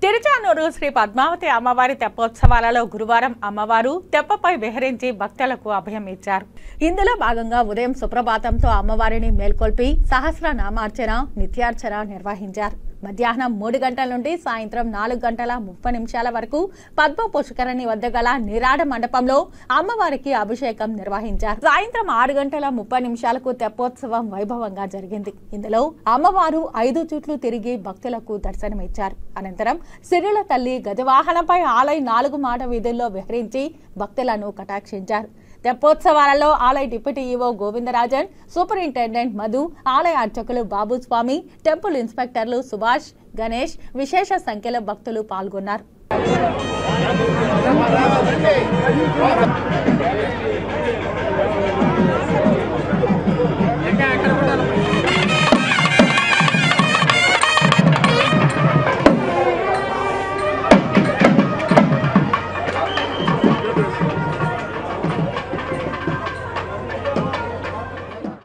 తిరుచానూరు శ్రీ పద్మావతి అమ్మవారి తెప్పోత్సవాలలో గురువారం అమ్మవారు తెప్పపై విహరించి భక్తులకు అభయం ఇచ్చారు ఇందులో భాగంగా ఉదయం సుప్రభాతంతో అమ్మవారిని మేల్కొల్పి సహస్ర నామార్చన నిత్యార్చన నిర్వహించారు మధ్యాహ్నం మూడు గంటల నుండి సాయంత్రం నాలుగు గంటల ముప్పై నిమిషాల వరకు పద్మ పుష్కరణి వద్ద గల నిరాడ మండపంలో అమ్మవారికి అభిషేకం నిర్వహించారు సాయంత్రం ఆరు గంటల ముప్పై నిమిషాలకు తెప్పోత్సవం వైభవంగా జరిగింది ఇందులో అమ్మవారు ఐదు చుట్లు తిరిగి భక్తులకు దర్శనమిచ్చారు అనంతరం సిరుల తల్లి గజవాహనంపై ఆలయ నాలుగు మాట వీధుల్లో విహరించి భక్తులను కటాక్షించారు తెప్పోత్సవాలలో ఆలయ deputy EO Govindarajan superintendent Madhu ఆలయ అర్చకులు బాబు స్వామి టెంపుల్ ఇన్స్పెక్టర్లు సుభాష్ గణేష్ విశేష సంఖ్యలో భక్తులు పాల్గొన్నారు ఇంకా ఎక్కడ కూడా